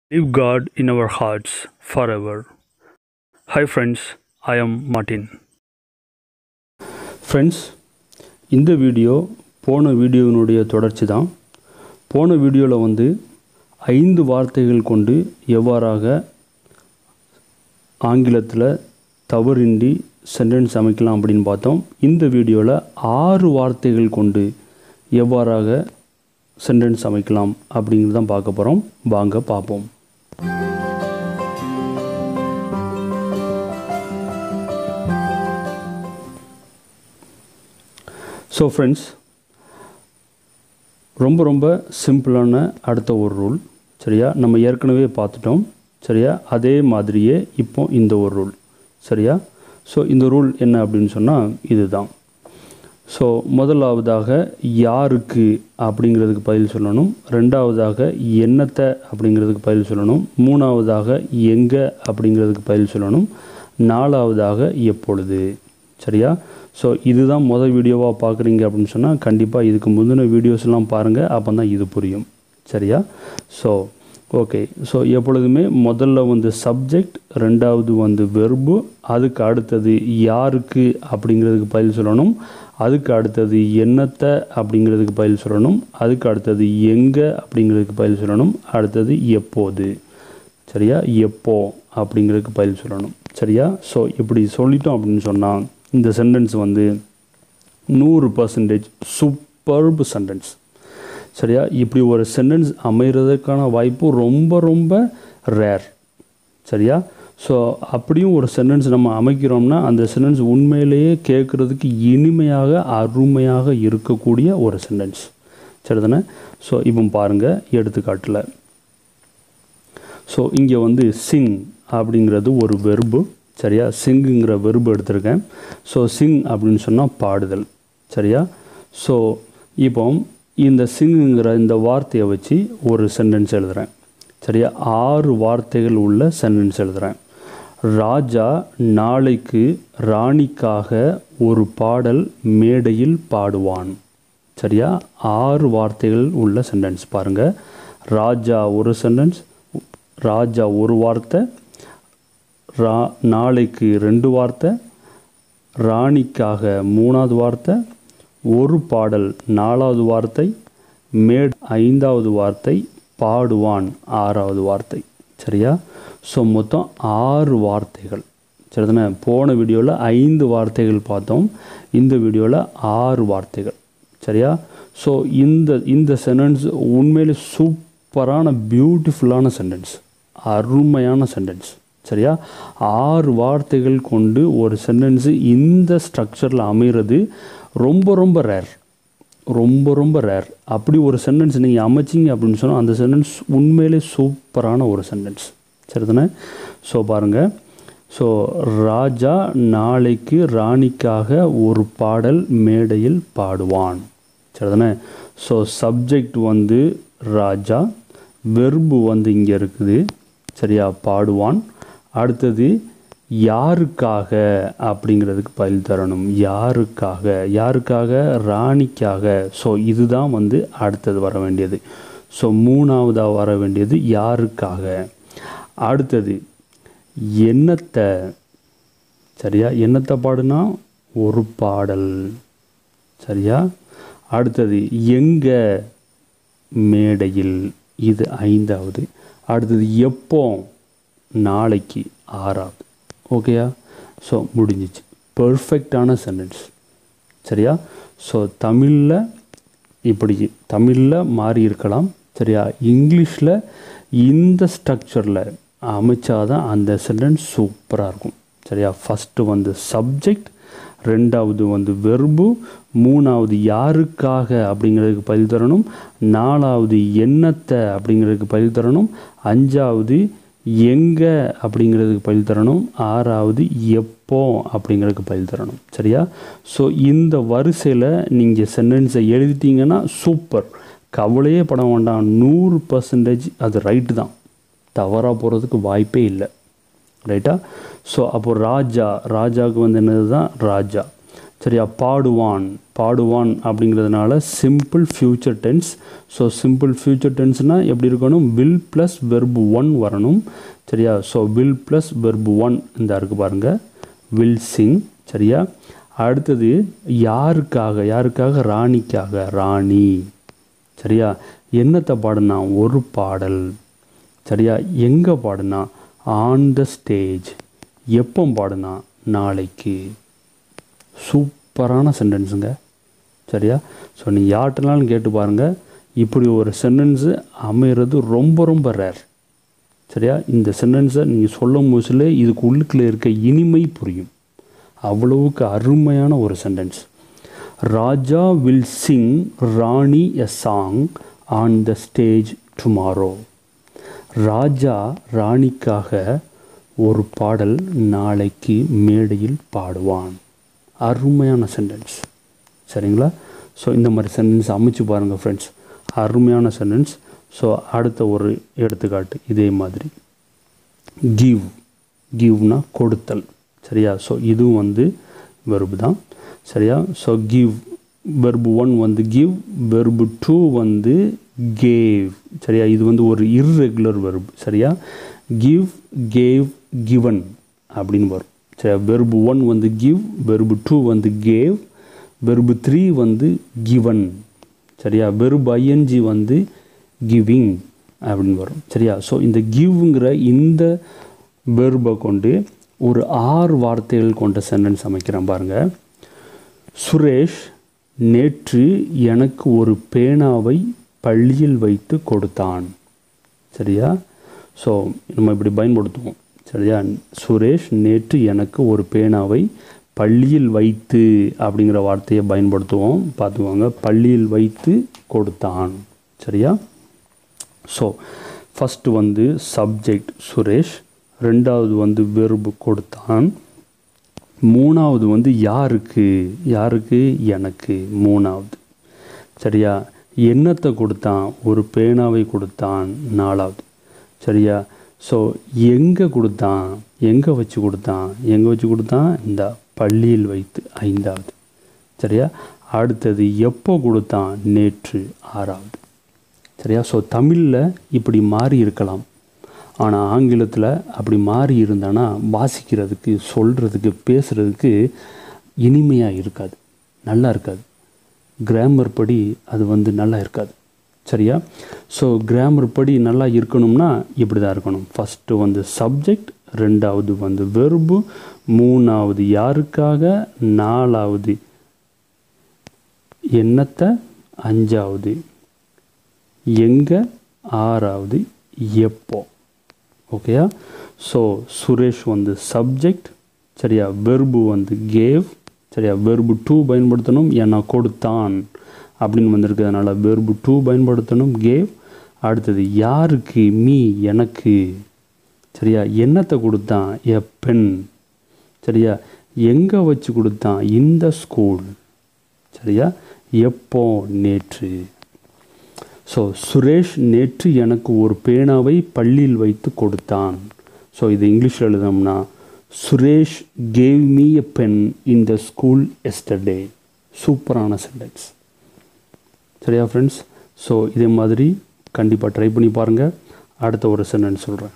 Leave God in our hearts forever. Hi, friends. I am Martin. Friends இந்த video போன வீடியோவினுடைய தொடர்ச்சி தான் போன வீடியோவில் வந்து ஐந்து வார்த்தைகள் கொண்டு எவ்வாறாக ஆங்கிலத்தில் தவறின்றி சென்டென்ஸ் அமைக்கலாம் அப்படின்னு பார்த்தோம் இந்த வீடியோவில் ஆறு வார்த்தைகள் கொண்டு எவ்வாறாக சென்டென்ஸ் அமைக்கலாம் அப்படிங்கிறது தான் பார்க்க போகிறோம் வாங்க பார்ப்போம் ஸோ ஃப்ரெண்ட்ஸ் ரொம்ப ரொம்ப சிம்பிளான அடுத்த ஒரு ரூல் சரியா நம்ம ஏற்கனவே பார்த்துட்டோம் சரியா அதே மாதிரியே இப்போ இந்த ஒரு ரூல் சரியா ஸோ இந்த ரூல் என்ன அப்படின்னு சொன்னால் இதுதான் ஸோ முதலாவதாக யாருக்கு அப்படிங்கிறதுக்கு பதில் சொல்லணும் ரெண்டாவதாக என்னத்தை அப்படிங்கிறதுக்கு பதில் சொல்லணும் மூணாவதாக எங்கே அப்படிங்கிறதுக்கு பதில் சொல்லணும் நாலாவதாக எப்பொழுது சரியா ஸோ இதுதான் மொதல் வீடியோவாக பார்க்குறீங்க அப்படின்னு சொன்னால் கண்டிப்பாக இதுக்கு முந்தின வீடியோஸ்லாம் பாருங்கள் அப்போ தான் இது புரியும் சரியா ஸோ ஓகே ஸோ எப்பொழுதுமே முதல்ல வந்து சப்ஜெக்ட் ரெண்டாவது வந்து வெர்பு அதுக்கு அடுத்தது யாருக்கு அப்படிங்கிறதுக்கு பதில் சொல்லணும் அதுக்கு அடுத்தது என்னத்தை அப்படிங்கிறதுக்கு பதில் சொல்லணும் அதுக்கு அடுத்தது எங்கே அப்படிங்கிறதுக்கு பதில் சொல்லணும் அடுத்தது எப்போது சரியா எப்போ அப்படிங்கிறதுக்கு பதில் சொல்லணும் சரியா ஸோ இப்படி சொல்லிட்டோம் அப்படின்னு சொன்னால் இந்த சென்டென்ஸ் வந்து நூறு பர்சன்டேஜ் சூப்பர்பு சென்டென்ஸ் சரியா இப்படி ஒரு சென்டென்ஸ் அமைகிறதுக்கான வாய்ப்பு ரொம்ப ரொம்ப ரேர் சரியா ஸோ அப்படியும் ஒரு சென்டென்ஸ் நம்ம அமைக்கிறோம்னா அந்த சென்டென்ஸ் உண்மையிலேயே கேட்குறதுக்கு இனிமையாக அருமையாக இருக்கக்கூடிய ஒரு சென்டென்ஸ் சரிதானே ஸோ இப்போ பாருங்கள் எடுத்துக்காட்டில் ஸோ இங்கே வந்து சிங் அப்படிங்கிறது ஒரு வெர்பு சரியா சிங்குங்கிற வெர்பு எடுத்திருக்கேன் ஸோ சிங் அப்படின்னு சொன்னால் பாடுதல் சரியா ஸோ இப்போ இந்த சிங்குங்கிற இந்த வார்த்தையை வச்சு ஒரு சென்டென்ஸ் எழுதுகிறேன் சரியா ஆறு வார்த்தைகள் உள்ள சென்டென்ஸ் எழுதுகிறேன் ராஜா நாளைக்கு ராணிக்காக ஒரு பாடல் மேடையில் பாடுவான் சரியா ஆறு வார்த்தைகள் உள்ள சென்டென்ஸ் பாருங்கள் ராஜா ஒரு சென்டென்ஸ் ராஜா ஒரு வார்த்தை ரா நாளைக்கு ரெண்டு வார்த்தை ராணிக்காக மூணாவது வார்த்தை ஒரு பாடல் நாலாவது வார்த்தை மேட் ஐந்தாவது வார்த்தை பாடுவான் ஆறாவது வார்த்தை சரியா ஸோ மொத்தம் ஆறு வார்த்தைகள் சரிதானே போன வீடியோவில் ஐந்து வார்த்தைகள் பார்த்தோம் இந்த வீடியோவில் ஆறு வார்த்தைகள் சரியா ஸோ இந்த இந்த சென்டென்ஸ் உண்மையிலே சூப்பரான பியூட்டிஃபுல்லான சென்டென்ஸ் அருமையான சென்டென்ஸ் சரியா ஆறு வார்த்தைகள் கொண்டு ஒரு சென்டென்ஸு இந்த ஸ்ட்ரக்சரில் அமைகிறது ரொம்ப ரொம்ப ரேர் ரொம்ப ரொம்ப ரேர் அப்படி ஒரு சென்டென்ஸ் நீங்கள் அமைச்சிங்க அப்படின்னு சொன்னால் அந்த சென்டென்ஸ் உண்மையிலே சூப்பரான ஒரு சென்டென்ஸ் சரிதானே ஸோ பாருங்கள் ஸோ ராஜா நாளைக்கு ராணிக்காக ஒரு பாடல் மேடையில் பாடுவான் சரிதானே ஸோ சப்ஜெக்ட் வந்து ராஜா வெர்பு வந்து இங்கே இருக்குது சரியா பாடுவான் அடுத்தது யாருக்காக அப்படிங்கிறதுக்கு பதில் தரணும் யாருக்காக யாருக்காக ராணிக்காக ஸோ இதுதான் வந்து அடுத்தது வர வேண்டியது ஸோ மூணாவதாக வர வேண்டியது யாருக்காக அடுத்தது என்னத்தை சரியா என்னத்தை பாடுனா ஒரு பாடல் சரியா அடுத்தது எங்கே மேடையில் இது ஐந்தாவது அடுத்தது எப்போ நாளைக்கு ஆறாவது ஓகேயா ஸோ முடிஞ்சிச்சு பர்ஃபெக்டான சென்டென்ஸ் சரியா ஸோ தமிழில் இப்படி தமிழில் மாறி இருக்கலாம் சரியா இங்கிலீஷில் இந்த ஸ்ட்ரக்சரில் அமைச்சாதான் அந்த சென்டென்ஸ் சூப்பராக இருக்கும் சரியா ஃபஸ்ட்டு வந்து சப்ஜெக்ட் ரெண்டாவது வந்து வெர்பு மூணாவது யாருக்காக அப்படிங்கிறதுக்கு பதில் தரணும் நாலாவது என்னத்தை அப்படிங்கிறதுக்கு பதில் தரணும் அஞ்சாவது எங்கே அப்படிங்கிறதுக்கு பதில் தரணும் ஆறாவது எப்போ அப்படிங்கிறதுக்கு பதில் தரணும் சரியா ஸோ இந்த வரிசையில் நீங்கள் சென்டென்ஸை எழுதிட்டீங்கன்னா சூப்பர் கவலையே பட வேண்டாம் நூறு பர்சன்டேஜ் அது ரைட்டு தான் தவறாக போகிறதுக்கு வாய்ப்பே இல்லை ரைட்டா ஸோ அப்போ ராஜா ராஜாவுக்கு வந்து என்னது தான் ராஜா சரியா பாடுவான் பாடுவான் அப்படிங்கிறதுனால simple future tense so simple future டென்ஸ்னால் எப்படி இருக்கணும் வில் ப்ளஸ் வெர்பு ஒன் வரணும் சரியா so will plus verb one இந்த இருக்குது பாருங்கள் வில் சிங் சரியா அடுத்தது யாருக்காக யாருக்காக ராணிக்காக ராணி சரியா என்னத்தை பாடுனா ஒரு பாடல் சரியா எங்கே பாடுனா ஆன் த ஸ்டேஜ் எப்போ பாடுனா நாளைக்கு சூப்பரான சென்டென்ஸுங்க சரியா ஸோ நீங்கள் யார்கிட்டனாலும் கேட்டு பாருங்கள் இப்படி ஒரு சென்டென்ஸு அமைகிறது ரொம்ப ரொம்ப ரேர் சரியா இந்த சென்டென்ஸை நீங்கள் சொல்லும் போதுல இதுக்கு உள்ளுக்குள்ளே இருக்க இனிமை புரியும் அவ்வளவுக்கு அருமையான ஒரு sentence Raja will sing Rani a song on the stage tomorrow Raja ராணிக்காக ஒரு பாடல் நாளைக்கு மேடையில் பாடுவான் அருமையான சென்டென்ஸ் சரிங்களா ஸோ இந்த மாதிரி சென்டென்ஸ் அமைச்சு பாருங்கள் ஃப்ரெண்ட்ஸ் அருமையான சென்டென்ஸ் ஸோ அடுத்த ஒரு எடுத்துக்காட்டு இதே மாதிரி கிவ் கிவ்னா கொடுத்தல் சரியா ஸோ இதுவும் வந்து வெர்பு தான் சரியா ஸோ கிவ் வெர்பு ஒன் வந்து கிவ் வெர்பு டூ வந்து கேவ் சரியா இது வந்து ஒரு இர்ரெகுலர் வெர்பு சரியா கிவ் கேவ் கிவன் அப்படின்னு வரும் சரியா வெர்பு ஒன் வந்து கிவ் வெர்பு டூ வந்து கேவ் வெர்பு த்ரீ வந்து கிவன் சரியா வெர்பு ஐஎன்ஜி வந்து கிவிங் அப்படின்னு வரும் சரியா ஸோ இந்த கிவ்ங்கிற இந்த வெர்பை கொண்டு ஒரு ஆறு வார்த்தைகள் கொண்ட சென்டென்ஸ் அமைக்கிறேன் பாருங்கள் சுரேஷ் நேற்று எனக்கு ஒரு பேனாவை பள்ளியில் வைத்து கொடுத்தான் சரியா ஸோ நம்ம இப்படி பயன்படுத்துவோம் சரியா சுரேஷ் நேற்று எனக்கு ஒரு பேனாவை பள்ளியில் வைத்து அப்படிங்கிற வார்த்தையை பயன்படுத்துவோம் பார்த்துக்கோங்க பள்ளியில் வைத்து கொடுத்தான் சரியா ஸோ ஃபஸ்ட்டு வந்து சப்ஜெக்ட் சுரேஷ் ரெண்டாவது வந்து வெறுப்பு கொடுத்தான் மூணாவது வந்து யாருக்கு யாருக்கு எனக்கு மூணாவது சரியா எண்ணத்தை கொடுத்தான் ஒரு பேனாவை கொடுத்தான் நாலாவது சரியா ஸோ எங்கே கொடுத்தான் எங்கே வச்சு கொடுத்தான் எங்கே வச்சு கொடுத்தான் இந்த பள்ளியில் வைத்து ஐந்தாவது சரியா அடுத்தது எப்போ கொடுத்தான் நேற்று ஆறாவது சரியா ஸோ தமிழில் இப்படி மாறி இருக்கலாம் ஆனால் ஆங்கிலத்தில் அப்படி மாறி இருந்தானா வாசிக்கிறதுக்கு சொல்கிறதுக்கு பேசுகிறதுக்கு இனிமையாக இருக்காது நல்லா இருக்காது கிராமர் படி அது வந்து நல்லா இருக்காது சரியா ஸோ கிராமர் படி நல்லா இருக்கணும்னா இப்படி தான் இருக்கணும் ஃபஸ்ட்டு வந்து சப்ஜெக்ட் ரெண்டாவது வந்து வெர்பு மூணாவது யாருக்காக நாலாவது எண்ணத்தை அஞ்சாவது எங்கே ஆறாவது எப்போ ஓகேயா ஸோ சுரேஷ் வந்து சப்ஜெக்ட் சரியா வெர்பு வந்து கேவ் சரியா வெர்பு டூ பயன்படுத்தணும் ஏன்னா கொடுத்தான் அப்படின்னு வந்திருக்கிறதுனால வெர்பு டூ பயன்படுத்தணும் கேவ் அடுத்தது யாருக்கு மீ எனக்கு சரியா என்னத்தை கொடுத்தான் எ பென் சரியா எங்கே வச்சு கொடுத்தான் இந்த ஸ்கூல் சரியா எப்போ நேற்று ஸோ சுரேஷ் நேற்று எனக்கு ஒரு பேனாவை பள்ளியில் வைத்து கொடுத்தான் ஸோ இது இங்கிலீஷில் எழுதணும்னா Suresh gave me a pen in the school yesterday சூப்பரான சென்டென்ஸ் சரியா ஃப்ரெண்ட்ஸ் ஸோ இதே மாதிரி கண்டிப்பாக ட்ரை பண்ணி பாருங்கள் அடுத்த ஒரு சென்டென்ஸ் சொல்கிறேன்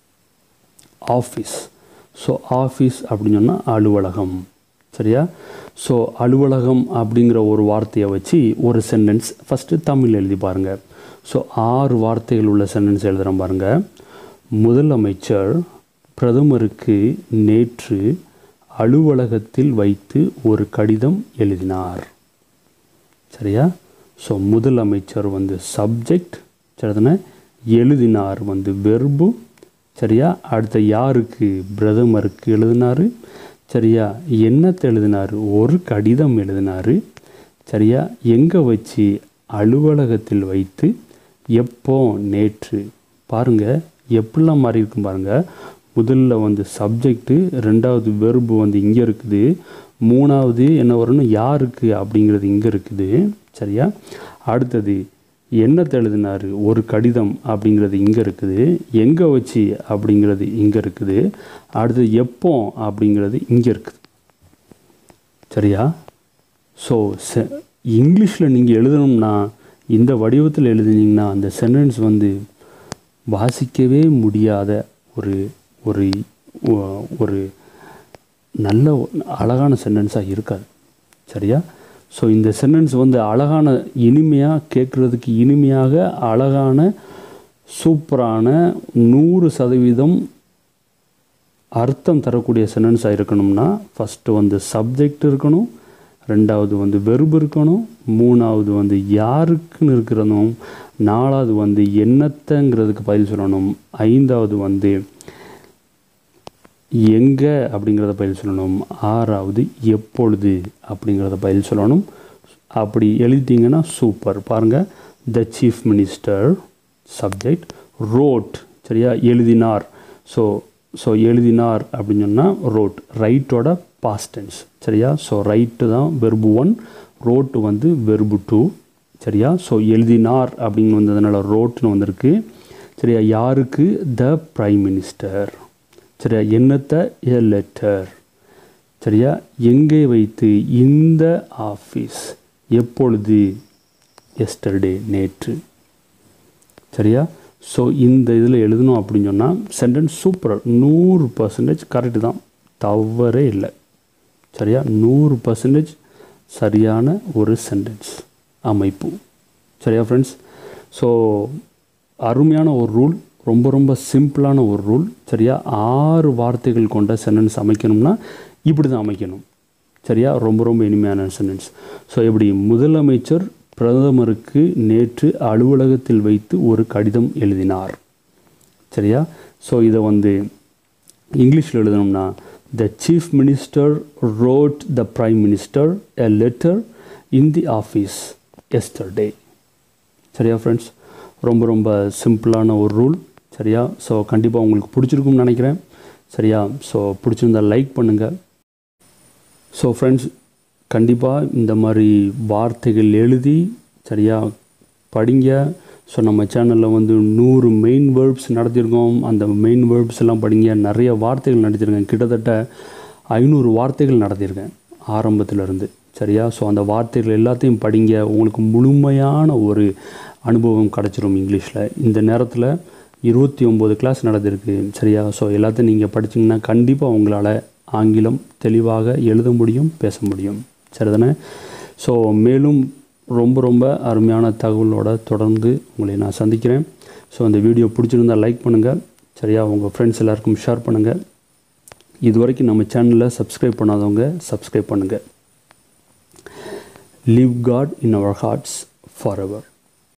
ஆஃபீஸ் ஸோ ஆஃபீஸ் அப்படின்னு சொன்னால் அலுவலகம் சரியா ஸோ அலுவலகம் அப்படிங்கிற ஒரு வார்த்தையை வச்சு ஒரு சென்டென்ஸ் ஃபஸ்ட்டு தமிழ் எழுதி பாருங்கள் ஸோ ஆறு வார்த்தைகள் உள்ள சென்டென்ஸ் எழுதுகிறேன் பாருங்கள் முதலமைச்சர் பிரதமருக்கு நேற்று அலுவலகத்தில் வைத்து ஒரு கடிதம் எழுதினார் சரியா ஸோ முதலமைச்சர் வந்து சப்ஜெக்ட் சரிதானே எழுதினார் வந்து வெர்பு சரியா அடுத்த யாருக்கு பிரதமருக்கு எழுதினார் சரியா என்னத்தை எழுதினார் ஒரு கடிதம் எழுதினார் சரியா எங்கே வச்சு அலுவலகத்தில் வைத்து எப்போ நேற்று பாருங்கள் எப்படிலாம் மாறி இருக்கும் பாருங்கள் முதல்ல வந்து சப்ஜெக்ட்டு ரெண்டாவது வெர்பு வந்து இங்கே இருக்குது மூணாவது என்ன வரணும் யாருக்கு அப்படிங்கிறது இங்கே இருக்குது சரியா அடுத்தது என்னத்தை எழுதினார் ஒரு கடிதம் அப்படிங்கிறது இங்கே இருக்குது எங்கே வச்சு அப்படிங்கிறது இங்கே இருக்குது அடுத்தது எப்போ அப்படிங்கிறது இங்கே இருக்குது சரியா ஸோ செ இங்கிலீஷில் நீங்கள் எழுதணும்னா இந்த வடிவத்தில் எழுதுனீங்கன்னா அந்த சென்டென்ஸ் வந்து வாசிக்கவே முடியாத ஒரு ஒரு ஒ- ஒரு நல்ல அழகான சென்டென்ஸாக இருக்காது சரியா ஸோ இந்த சென்டென்ஸ் வந்து அழகான இனிமையாக கேட்குறதுக்கு இனிமையாக அழகான சூப்பரான நூறு சதவீதம் அர்த்தம் தரக்கூடிய சென்டென்ஸாக இருக்கணும்னா ஃபஸ்ட்டு வந்து சப்ஜெக்ட் இருக்கணும் ரெண்டாவது வந்து வெர்பு இருக்கணும் மூணாவது வந்து யாருக்குன்னு இருக்கிறதும் நாலாவது வந்து என்னத்தங்கிறதுக்கு பதில் சொல்லணும் ஐந்தாவது வந்து எங்கே அப்படிங்கிறத பதில் சொல்லணும் ஆறாவது எப்பொழுது அப்படிங்கிறத பதில் சொல்லணும் அப்படி எழுதிட்டிங்கன்னா சூப்பர் பாருங்கள் the chief minister subject wrote சரியா எழுதினார் ஸோ ஸோ எழுதினார் அப்படின்னு சொன்னால் ரோட் ரைட்டோட பாஸ்டன்ஸ் சரியா ஸோ ரைட்டு தான் வெர்பு ஒன் ரோட்டு வந்து வெர்பு டூ சரியா ஸோ எழுதினார் அப்படின்னு வந்ததுனால ரோட்னு வந்திருக்கு சரியா யாருக்கு த பிரைம் மினிஸ்டர் சரியா என்னத்தை எ லெட்டர் சரியா எங்கே வைத்து இந்த ஆஃபீஸ் எப்பொழுது எஸ்டர்டே நேற்று சரியா ஸோ இந்த இதில் எழுதணும் அப்படின்னு சொன்னால் சென்டென்ஸ் சூப்பர் நூறு பர்சன்டேஜ் கரெக்டு தான் தவறே இல்லை சரியா நூறு பர்சன்டேஜ் சரியான ஒரு சென்டென்ஸ் அமைப்பு சரியா ஃப்ரெண்ட்ஸ் ஸோ அருமையான ஒரு ரூல் ரொம்ப ரொம்ப சிம்பிளான ஒரு ரூல் சரியா ஆறு வார்த்தைகள் கொண்ட சென்டென்ஸ் அமைக்கணும்னா இப்படி தான் அமைக்கணும் சரியா ரொம்ப ரொம்ப இனிமையான சென்டென்ஸ் ஸோ எப்படி முதலமைச்சர் பிரதமருக்கு நேற்று அலுவலகத்தில் வைத்து ஒரு கடிதம் எழுதினார் சரியா ஸோ இதை வந்து இங்கிலீஷில் எழுதணும்னா the chief minister wrote the prime minister a letter in the office yesterday சரியா ஃப்ரெண்ட்ஸ் ரொம்ப ரொம்ப சிம்பிளான ஒரு ரூல் சரியா ஸோ கண்டிப்பாக உங்களுக்கு பிடிச்சிருக்கும்னு நினைக்கிறேன் சரியா ஸோ பிடிச்சிருந்தா லைக் பண்ணுங்கள் ஸோ ஃப்ரெண்ட்ஸ் கண்டிப்பாக இந்த மாதிரி வார்த்தைகள் எழுதி சரியா படிங்க ஸோ நம்ம சேனலில் வந்து நூறு மெயின் வேர்ப்ஸ் நடத்தியிருக்கோம் அந்த மெயின் வேர்ப்ஸ் எல்லாம் படிங்க நிறைய வார்த்தைகள் நடத்தியிருக்கேன் கிட்டத்தட்ட ஐநூறு வார்த்தைகள் நடத்தியிருக்கேன் ஆரம்பத்திலிருந்து சரியா ஸோ அந்த வார்த்தைகள் எல்லாத்தையும் படிங்க உங்களுக்கு முழுமையான ஒரு அனுபவம் கிடச்சிரும் இங்கிலீஷில் இந்த நேரத்தில் இருபத்தி ஒம்பது கிளாஸ் நடந்திருக்கு சரியா ஸோ எல்லாத்தையும் நீங்கள் படிச்சிங்கன்னா கண்டிப்பாக உங்களால் ஆங்கிலம் தெளிவாக எழுத முடியும் பேச முடியும் சரிதானே ஸோ மேலும் ரொம்ப ரொம்ப அருமையான தகவலோட தொடர்ந்து உங்களை நான் சந்திக்கிறேன் ஸோ அந்த வீடியோ பிடிச்சிருந்தால் லைக் பண்ணுங்கள் சரியா உங்கள் ஃப்ரெண்ட்ஸ் எல்லாருக்கும் ஷேர் பண்ணுங்கள் இது வரைக்கும் நம்ம சேனலில் சப்ஸ்கிரைப் பண்ணாதவங்க சப்ஸ்கிரைப் பண்ணுங்கள் live God in our hearts forever.